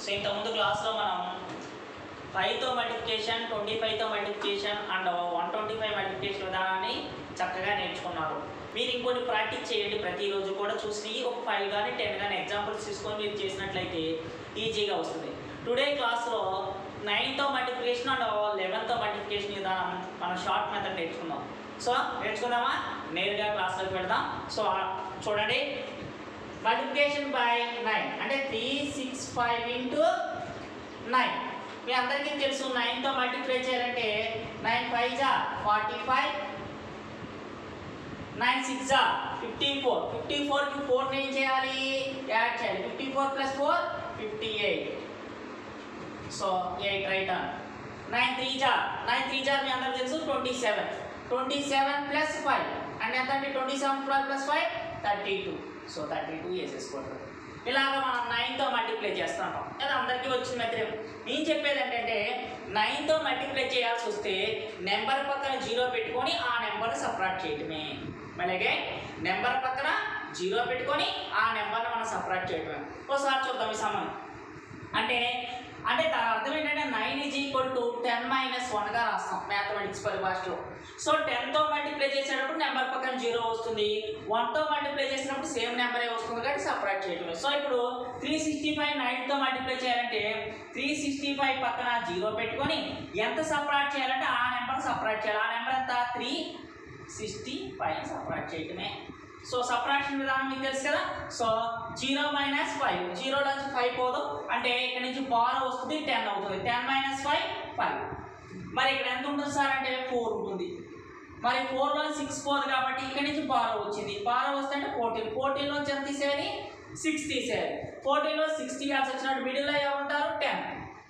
so ఇంతకుముందు క్లాస్లో మనం ఫైవ్తో మల్టిప్లికేషన్ ట్వంటీ ఫైవ్తో multiplication and one twenty five multiplication విధానాన్ని చక్కగా నేర్చుకున్నారు మీరు ఇంకొన్ని ప్రాక్టీస్ చేయండి ప్రతిరోజు కూడా చూసి ఒక ఫైవ్ కానీ టెన్ కానీ ఎగ్జాంపుల్స్ తీసుకొని మీరు చేసినట్లయితే ఈజీగా వస్తుంది టుడే క్లాస్లో నైన్తో మల్టిప్లికేషన్ అండ్ లెవెన్తో మల్టిప్లికేషన్ విధానం మనం షార్ట్ మెథడ్ నేర్చుకుందాం సో నేర్చుకుందామా నేరుగా క్లాస్లోకి వెళ్దాం సో చూడండి మల్టిప్లికేషన్ బై నైన్ అంటే three six five into nine మీ అందరికీ తెలుసు నైన్తో మల్టిప్లై చేయాలంటే నైన్ ఫైవ్ జా ఫార్టీ ఫైవ్ నైన్ సిక్స్ జా ఫిఫ్టీ ఫోర్ ఫిఫ్టీ ఫోర్కి ఫోర్ని ఏం చేయాలి యాడ్ చేయాలి fifty four plus four fifty eight so eight right on nine three జా నైన్ త్రీ జా మీ అందరికి తెలుసు twenty seven twenty seven plus five అంటే ఎంత అంటే twenty seven plus five thirty two so thirty two వేసేసుకోవడం ఇలాగ మనం నైన్తో మల్టిప్లై చేస్తుంటాం అది అందరికీ వచ్చిన మెథడ్ నేను చెప్పేది ఏంటంటే నైన్తో మల్టిప్లై చేయాల్సి వస్తే నెంబర్ పక్కన జీరో పెట్టుకొని ఆ నెంబర్ని సపరేట్ చేయటమే అలాగే నెంబర్ పక్కన జీరో పెట్టుకొని ఆ నెంబర్ని మనం సపరేట్ చేయటమే ఒకసారి చూద్దాం ఈ సంబంధం అంటే అంటే దాని అర్థం ఏంటంటే nine is equal to ten minus వన్గా రాస్తాం మ్యాథమెటిక్స్ పరిభాషలో సో టెన్తో మల్టిప్లై చేసేటప్పుడు నెంబర్ పక్కన జీరో వస్తుంది వన్తో మల్టిప్లై చేసినప్పుడు సేమ్ నెంబరే వస్తుంది కాబట్టి సపరేట్ చేయటమే సో ఇప్పుడు త్రీ సిక్స్టీ ఫైవ్ నైన్తో మల్టిప్లై చేయాలంటే త్రీ సిక్స్టీ ఫైవ్ పక్కన జీరో పెట్టుకొని ఎంత సపరేట్ చేయాలంటే ఆ నెంబర్ సపరేట్ చేయాలి ఆ నెంబర్ ఎంత త్రీ సిక్స్టీ ఫైవ్ సపరేట్ చేయటమే సో సపరేషన్ విధానం మీకు తెలుసు కదా so zero minus five zero నుంచి ఫైవ్ పోదు అంటే ఇక్కడ నుంచి బార్ వస్తుంది టెన్ అవుతుంది టెన్ మైనస్ ఫైవ్ ఫైవ్ మరి ఇక్కడ ఎంత ఉంటుంది సార్ అంటే ఫోర్ ఉంటుంది మరి ఫోర్లో సిక్స్ పోదు కాబట్టి ఇక్కడ నుంచి బార్ వచ్చింది బార్ వస్తే అంటే ఫోర్టీన్ ఫోర్టీన్లో ఎంత తీసేయాలి సిక్స్ తీసేయాలి ఫోర్టీన్లో సిక్స్ తీయాల్సి వచ్చినట్టు మిడిల్లో ఎవరుంటారు టెన్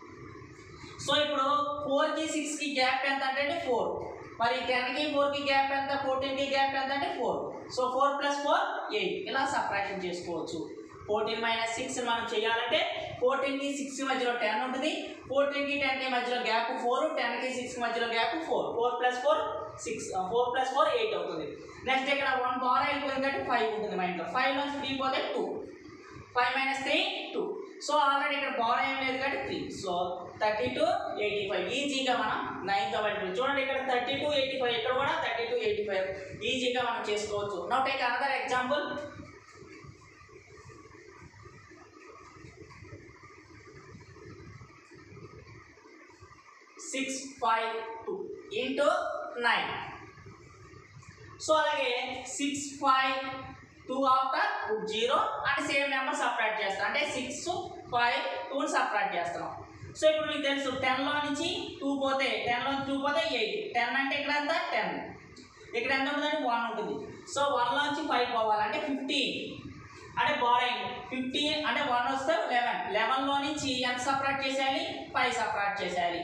సో ఇప్పుడు ఫోర్కి సిక్స్కి గ్యాప్ ఎంత అంటే ఫోర్ మరి టెన్కి ఫోర్కి గ్యాప్ ఎంత ఫోర్టీన్కి గ్యాప్ ఎంత అంటే four so four plus four eight ఇలా సపరేషన్ చేసుకోవచ్చు ఫోర్టీన్ మైనస్ సిక్స్ మనం చేయాలంటే ఫోర్టీన్కి సిక్స్ మధ్యలో టెన్ ఉంటుంది ఫోర్టీన్కి టెన్కి మధ్యలో గ్యాప్ ఫోర్ టెన్కి సిక్స్ మధ్యలో gap four four plus four six four plus four eight అవుతుంది నెక్స్ట్ ఇక్కడ వన్ బార్ అయిపోయింది కాబట్టి ఫైవ్ ఉంటుంది మా ఇంట్లో ఫైవ్ నుంచి త్రీ పోతే two five minus three two so already ఇక్కడ బార్ ఏం లేదు కాబట్టి three so thirty two eighty five ఈజీగా మనం నైన్త్ అవైలబుల్ చూడండి ఇక్కడ థర్టీ టు ఎయిటీ ఫైవ్ ఇక్కడ కూడా థర్టీ టు ఎయిటీ ఫైవ్ ఈజీగా మనం చేసుకోవచ్చు now take another example six five two into nine so అలాగే six five two after zero and same number separate చేస్తాం అంటే సిక్స్ ఫైవ్ టూని సపరేట్ చేస్తున్నాం సో ఇప్పుడు మీకు తెలుసు టెన్లో నుంచి టూ పోతే టెన్లో నుంచి టూ పోతే ఎయిట్ టెన్ అంటే ఇక్కడ ఎంత టెన్ ఇక్కడ ఎంత ఉంటుందంటే వన్ ఉంటుంది సో వన్లో నుంచి ఫైవ్ పోవాలంటే ఫిఫ్టీన్ అంటే బారింగ్ ఫిఫ్టీన్ అంటే వన్ వస్తే లెవెన్ లెవెన్లో నుంచి ఎంత సపరేట్ చేసేయాలి ఫైవ్ సపరేట్ చేసేయాలి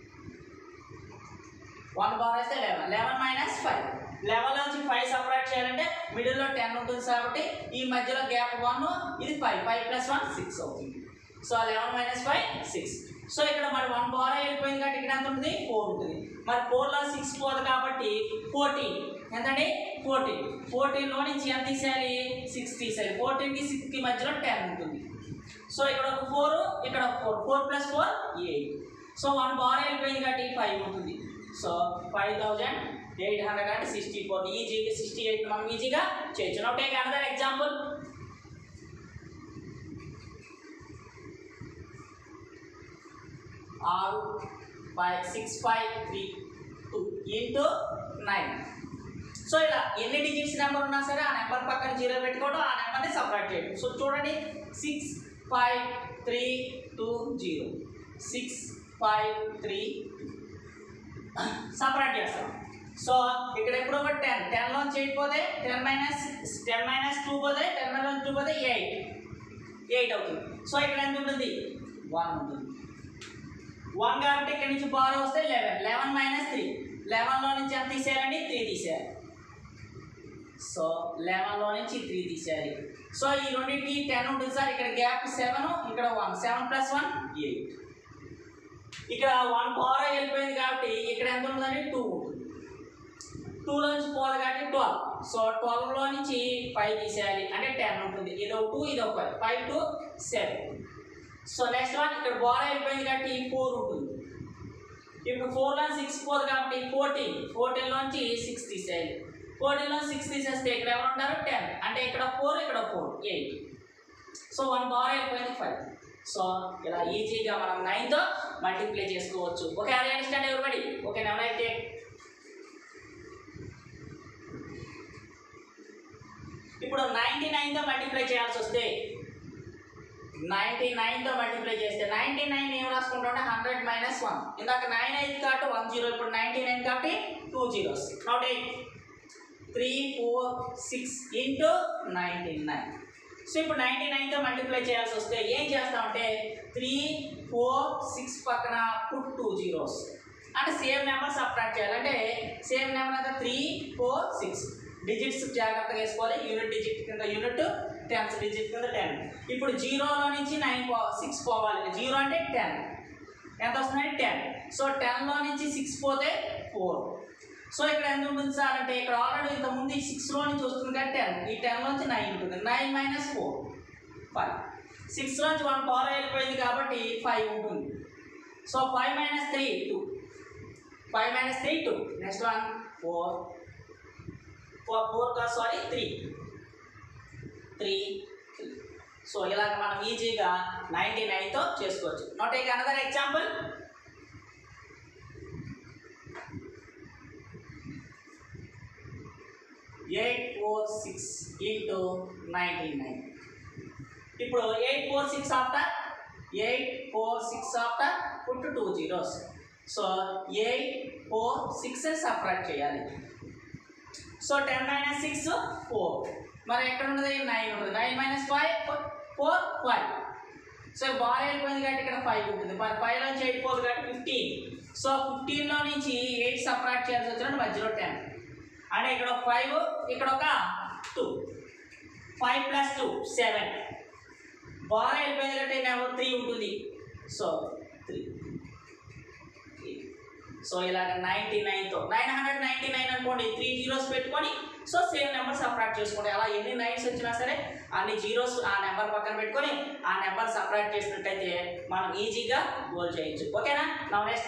వన్ బార్ వేస్తే eleven eleven minus five eleven నుంచి ఫైవ్ సపరేట్ చేయాలంటే మిడిల్లో టెన్ ఉంటుంది కాబట్టి ఈ మధ్యలో గ్యాప్ వన్ ఇది five five plus one six అవుతుంది so eleven minus five six so ఇక్కడ మరి వన్ బార్ వెళ్ళిపోయింది కాబట్టి ఇక్కడ ఎంత ఉంటుంది ఫోర్ ఉంటుంది మరి ఫోర్లో సిక్స్ పోదు కాబట్టి ఫోర్టీన్ ఎంతండి ఫోర్టీన్ ఫోర్టీన్లో నుంచి ఎంత తీసేయాలి సిక్స్ తీసేయాలి ఫోర్టీన్కి సిక్స్కి మధ్యలో టెన్ ఉంటుంది సో ఇక్కడ ఒక ఫోర్ ఇక్కడ ఒక four four plus four eight so one bar వెళ్ళిపోయింది కాబట్టి ఫైవ్ ఉంటుంది so five thousand eight hundred అంటే సిక్స్టీ ఫోర్ ఈజీగా సిక్స్టీ ఎయిట్ మనం ఈజీగా చేయొచ్చు నో టేక్ అనదర్ ఎగ్జాంపుల్ ఆరు five six five three two into nine so ఇలా ఎన్ని డిజిట్స్ నెంబర్ ఉన్నా సరే ఆ నెంబర్ పక్కన జీరో పెట్టుకోవడం ఆ నెంబర్ని సపరేట్ చేయడం సో చూడండి six five three two zero six five three separate చేస్తాం సో ఇక్కడ ఎప్పుడు ఒక టెన్ టెన్లో చేయకపోతే ten minus ten minus two పోతే టెన్ మైనస్ టూ పోతే ఎయిట్ ఎయిట్ అవుతుంది సో ఇక్కడ ఎంత ఉంటుంది వన్ ఉంటుంది వన్ కాబట్టి ఇక్కడ నుంచి బార్ వస్తే లెవెన్ లెవెన్ మైనస్ త్రీ లెవెన్లో నుంచి ఎంత తీసేయాలండి త్రీ తీసేయాలి సో లెవెన్లో నుంచి త్రీ తీసేయాలి సో ఈ రెండింటికి టెన్ ఉంటుంది సార్ ఇక్కడ గ్యాప్ సెవెన్ ఇక్కడ one seven plus one eight ఇక్కడ వన్ బార్ వెళ్ళిపోయింది కాబట్టి ఇక్కడ ఎంత ఉంటుందండి టూ ఉంటుంది టూలో నుంచి పోదు కాబట్టి ట్వెల్వ్ సో ట్వెల్వ్లో నుంచి ఫైవ్ తీసేయాలి అంటే టెన్ ఉంటుంది ఇది ఒక టూ ఇది ఒక five five two seven so next one ఇక్కడ బార్ అయిపోయింది కాబట్టి ఫోర్ ఉంటుంది ఇప్పుడు ఫోర్లో సిక్స్ ఫోర్ కాబట్టి ఫోర్టీన్ ఫోర్టీన్లోంచి సిక్స్ తీసేయాలి ఫోర్టీన్లో సిక్స్ తీసేస్తే ఇక్కడ ఎవరు ఉంటారు టెన్ అంటే ఇక్కడ ఫోర్ ఇక్కడ four eight so one bar అయిపోయింది ఫైవ్ సో ఇలా ఈజీగా మనం నైన్తో మల్టిప్లై చేసుకోవచ్చు ఓకే అది అండర్స్టాండ్ ఎవరిబడి ఓకే నెవరైతే ఇప్పుడు నైంటీ నైన్తో మల్టిప్లై చేయాల్సి వస్తే నైంటీ నైన్తో మల్టిప్లై చేస్తే నైంటీ నైన్ ఏం రాసుకుంటాం హండ్రెడ్ మైనస్ వన్ ఇందాక నైన్ అయింది కాబట్టి వన్ జీరో ఇప్పుడు నైంటీ నైన్ కాబట్టి two zeros note eight three four six into ninety nine so ఇప్పుడు నైంటీ నైన్తో మల్టిప్లై చేయాల్సి వస్తే ఏం చేస్తామంటే త్రీ ఫోర్ సిక్స్ పక్కన పుట్ టూ జీరోస్ అంటే సేమ్ నెంబర్ సబ్ట్రాక్ట్ చేయాలి అంటే సేమ్ నెంబర్ అంతా త్రీ ఫోర్ సిక్స్ డిజిట్స్ జాగ్రత్తగా వేసుకోవాలి యూనిట్ డిజిట్ కింద యూనిట్ టెన్స్ డిజిట్ కింద టెన్ ఇప్పుడు జీరోలో నుంచి నైన్ పో సిక్స్ పోవాలి జీరో అంటే టెన్ ఎంత వస్తుందంటే టెన్ సో టెన్లో నుంచి సిక్స్ పోతే ఫోర్ సో ఇక్కడ ఎంత ఉంటుంది సార్ అంటే ఇక్కడ ఆల్రెడీ ఇంత ముందు సిక్స్లో నుంచి వస్తుంది కాబట్టి టెన్ ఈ టెన్ నుంచి నైన్ ఉంటుంది nine minus four five six నుంచి వన్ పవర్ వెళ్ళిపోయింది కాబట్టి ఫైవ్ ఉంటుంది so five minus three two five minus three two next one four four four కా సారీ త్రీ త్రీ సో ఇలాగ మనం ఈజీగా నైంటీ నైన్తో చేసుకోవచ్చు note take another example eight four six into ninety nine ఇప్పుడు eight four six after eight four six after put two zeros so eight four six separate చేయాలి so ten minus six four మరి ఎక్కడ ఉన్నది nine ఉంటుంది nine minus five four five so బాగా వెళ్ళిపోయింది కాబట్టి ఇక్కడ ఫైవ్ ఉంటుంది మరి ఫైవ్ నుంచి ఎయిట్ ఫోర్ కాబట్టి ఫిఫ్టీన్ సో ఫిఫ్టీన్లో నుంచి ఎయిట్ సపరేట్ చేయాల్సి వచ్చినట్టు మధ్యలో టెన్ అంటే ఇక్కడ ఒక ఫైవ్ ఇక్కడ ఒక two five plus two seven బాగా వెళ్ళిపోయింది కాబట్టి నెంబర్ త్రీ ఉంటుంది సో త్రీ సో ఇలాగ నైంటీ నైన్తో నైన్ హండ్రెడ్ నైంటీ నైన్ అనుకోండి త్రీ జీరోస్ పెట్టుకొని సో సేమ్ నెంబర్ సపరేట్ చేసుకోండి అలా ఎన్ని నైన్స్ వచ్చినా సరే అన్ని జీరోస్ ఆ నెంబర్ పక్కన పెట్టుకొని ఆ నెంబర్ సపరేట్ చేసినట్టయితే మనం ఈజీగా గోల్ చేయొచ్చు ఓకేనా నా నెక్స్ట్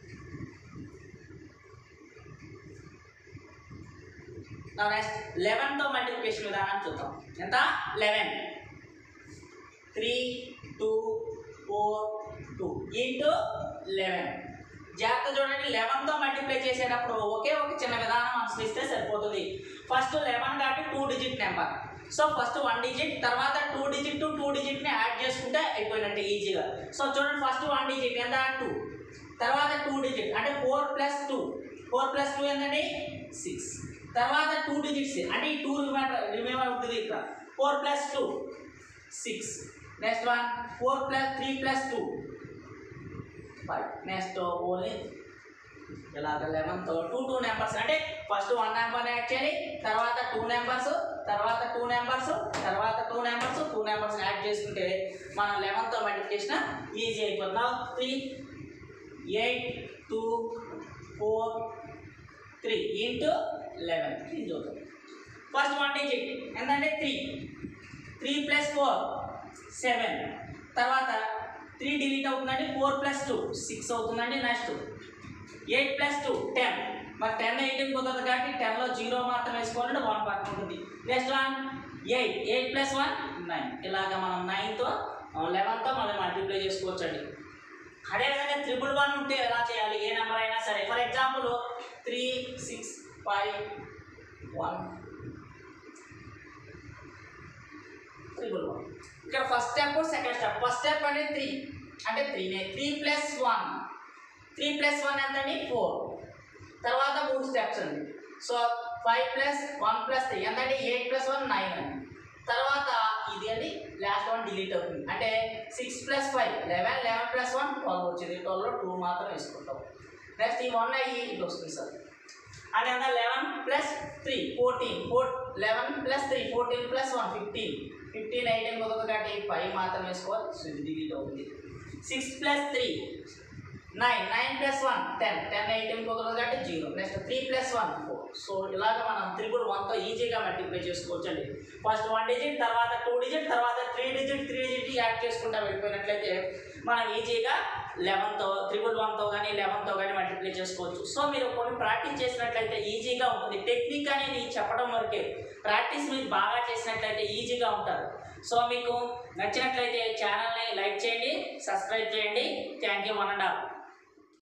నా నెక్స్ట్ లెవెన్తో మల్టిప్లికేషన్ విధానం చూద్దాం ఎంత eleven three two four two into eleven జాగ్రత్త చూడండి లెవెన్తో మల్టిప్లై చేసేటప్పుడు ఒకే ఒక చిన్న విధానం అనుసరిస్తే సరిపోతుంది ఫస్ట్ లెవెన్ కాబట్టి two digit number so first one digit తర్వాత టూ డిజిట్ టు టూ డిజిట్ని యాడ్ చేసుకుంటే అయిపోయినట్టు ఈజీగా సో చూడండి ఫస్ట్ వన్ డిజిట్ ఎంత టూ తర్వాత టూ డిజిట్ అంటే four plus two four plus two ఎంతండి సిక్స్ తర్వాత టూ డిజిట్స్ అంటే ఈ టూ రిమైండర్ రిమైండర్ ఉంటుంది ఇక్కడ four plus two six next one four plus three plus two five next only ఇలాగ లెవెన్తో టూ టూ నెంబర్స్ అంటే ఫస్ట్ వన్ నెంబర్ యాడ్ చేయాలి తర్వాత టూ నెంబర్స్ తర్వాత టూ నెంబర్స్ తర్వాత two numbers two numbers add చేసుకుంటే మనం లెవెన్తో మల్టిప్లికేషన్ ఈజీ అయిపోతున్నాం three eight two four three into eleven ఇది చూద్దాం ఫస్ట్ వన్ డిజిట్ ఎంతంటే three three plus four seven తర్వాత త్రీ డిలీట్ అవుతుందండి ఫోర్ ప్లస్ టూ సిక్స్ అవుతుందండి next eight plus two ten మరి టెన్ ఎయిట్ కుదరదు కాబట్టి టెన్లో జీరో మాత్రం వేసుకోవాలంటే వన్ పక్కన ఉంటుంది next one eight eight plus one nine ఇలాగ మనం నైన్తో లెవెన్తో మనం మల్టిప్లై చేసుకోవచ్చండి అదేవిధంగా త్రిబుల్ వన్ ఉంటే ఎలా చేయాలి ఏ నెంబర్ అయినా సరే for example three six five one triple one ఇక్కడ first step second step first step అంటే త్రీ అంటే త్రీనే three plus one three plus one ఎంత అండి ఫోర్ తర్వాత మూడు స్టెప్స్ అండి so five plus one plus three ఎంత అంటే ఎయిట్ ప్లస్ వన్ నైన్ అండి తర్వాత ఇది అండి లాస్ట్ వన్ డిలీట్ అవుతుంది అంటే six plus five eleven eleven plus one twelve వచ్చింది ట్వెల్వ్లో టూ మాత్రం వేసుకుంటాం నెక్స్ట్ ఈ వన్ అయ్యి ఇది వస్తుంది సార్ అంటే ఎంత eleven plus three fourteen four eleven plus three fourteen plus one fifteen fifteen eighteen కుదరదు కాబట్టి ఫైవ్ మాత్రం వేసుకోవాలి సో ఇది డిలీట్ అవుతుంది six plus three nine nine plus one ten ten eight ఇంకొకరు కాబట్టి zero next three plus one four so ఇలాగ మనం త్రిపుల్ వన్తో ఈజీగా మల్టిప్లై చేసుకోవచ్చు అండి ఫస్ట్ వన్ డిజిట్ తర్వాత టూ డిజిట్ తర్వాత three digit three digit add చేసుకుంటా వెళ్ళిపోయినట్లయితే మనం ఈజీగా లెవెన్తో త్రిపుల్ వన్తో కానీ లెవెన్తో కానీ మల్టిప్లై చేసుకోవచ్చు సో మీరు కొన్ని ప్రాక్టీస్ చేసినట్లయితే ఈజీగా ఉంటుంది టెక్నిక్ అనేది చెప్పడం వరకే ప్రాక్టీస్ మీరు బాగా చేసినట్లయితే ఈజీగా ఉంటారు సో మీకు నచ్చినట్లయితే ఛానల్ని లైక్ చేయండి సబ్స్క్రైబ్ చేయండి thank you one and all